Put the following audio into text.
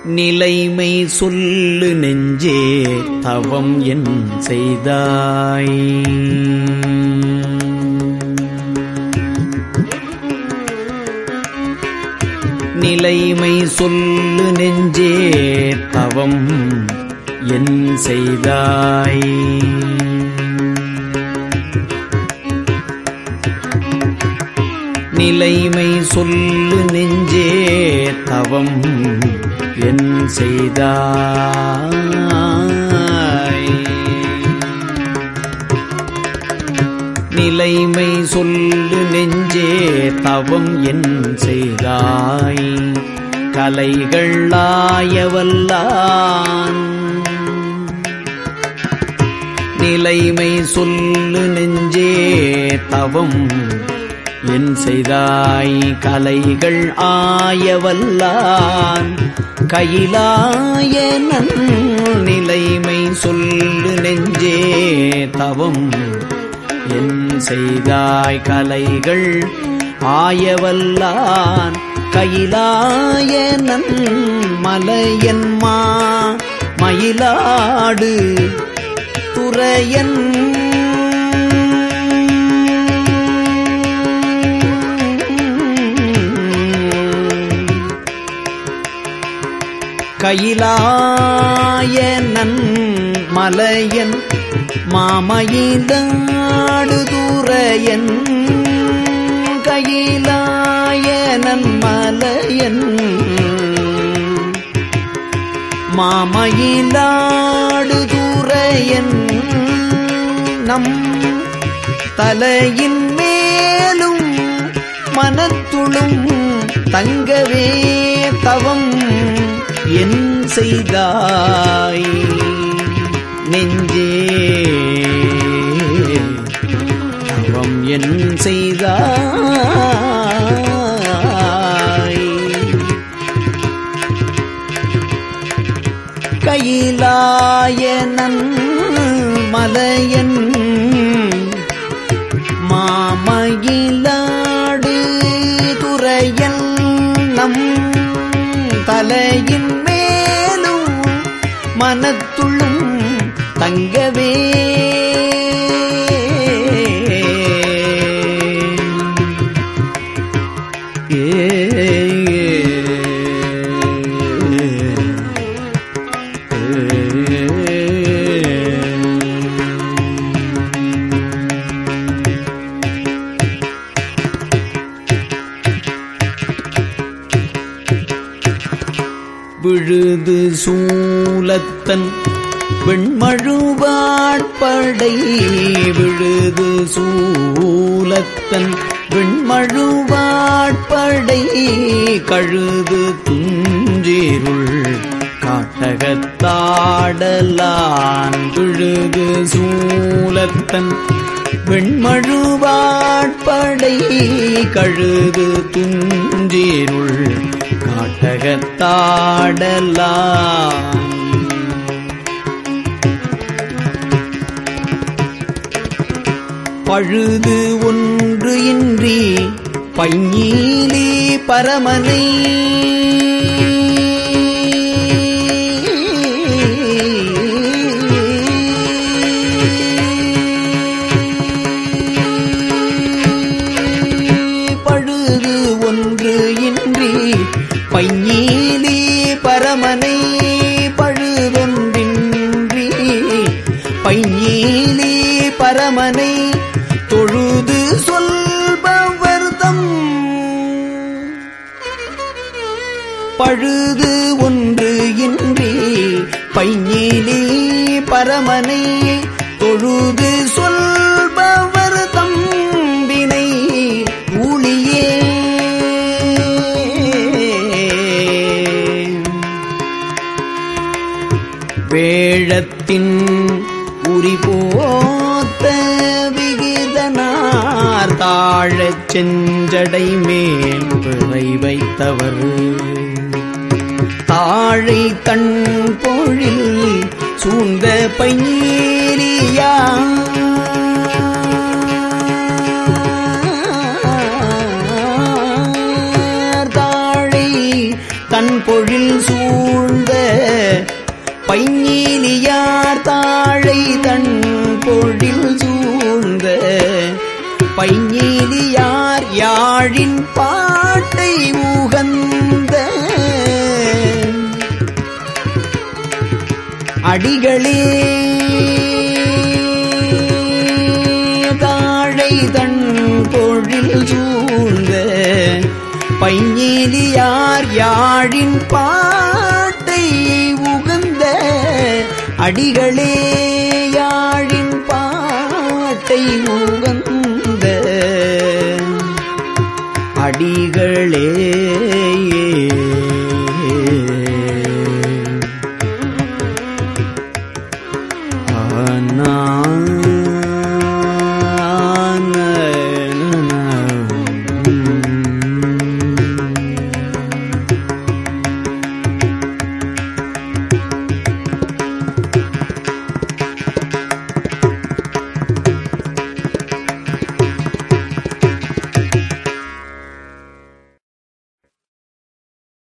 நிலைமை சொல்லு நெஞ்சே தவம் என் செய்தாய் நிலைமை சொல்லு நெஞ்சே தவம் என் செய்தாய் நிலைமை சொல்லு நெஞ்சே தவம் என் செய்தாய் நிலைமை சொல்லு நெஞ்சே தவம் என் செய்தாய் கலைகளாயவல்லான் நிலைமை சொல்லு நெஞ்சே தவம் என் செய்தாய் கலைகள் ஆயவல்லான் கையிலாய நன் நிலைமை சொல்லு நெஞ்சே தவம் என் செய்தாய் கலைகள் ஆயவல்லான் கையிலாய நன் மலையன்மா மயிலாடு துறையன் கையிலாய நன் மலையன் மாமயிலாடு தூரையன் கையிலாய நன் மலையன் மாமயிலாடு தூரையன் நம் தலையின் மேலும் மனத்துளும் தங்கவே தவம் என் செய்தாய் நெஞ்சே தவம் என் செய்தாய் கையிலாய நன் மலையன் மாமயிலாடு துறையன் நம் தலையின் மேலும் மனத்துள்ளும் தங்கவே விழுது சூலத்தன் வெண்மழுவாட்படை விழுது சூலத்தன் வெண்மழுவாட்படை கழுது துஞ்சேருள் காட்டகத்தாடலான் விழுது சூலத்தன் வெண்மழுவாட்படை கழுது துஞ்சேருள் காட்டகத்தாடலாம் பழுது ஒன்று இன்றி பையீலி பரமனை பழுது ஒன்று இன்றி பையீலி பரமனை பழுதொன்றின்றி பையீலி பரமனை தொழுது சொல்பவர்தம் பழுது ஒன்று இன்றி பையீலி பரமனை தொழுது சொல்பவர் தம்பினை ஊழியே வேழத்தின் உரி போத்த விகிதனார் தாழச் செஞ்சடை மேல் பிறை வைத்தவர் தாழை தன் பொழில் சூழ்ந்த பையீரியா தாழை தன் பொழில் சூழ்ந்த பைஞீலியார் தாழை தன் பொழில் சூழ்ந்த பைஞீலியார் யாழின் பாட்டை உகந்த அடிகளே தாழை தன் பொழில் சூழ்ந்த பைஞீலியார் யாழின் பாட்டை உகந்த அடிகளே யாழின் பாட்டை உகந்த அடிகளே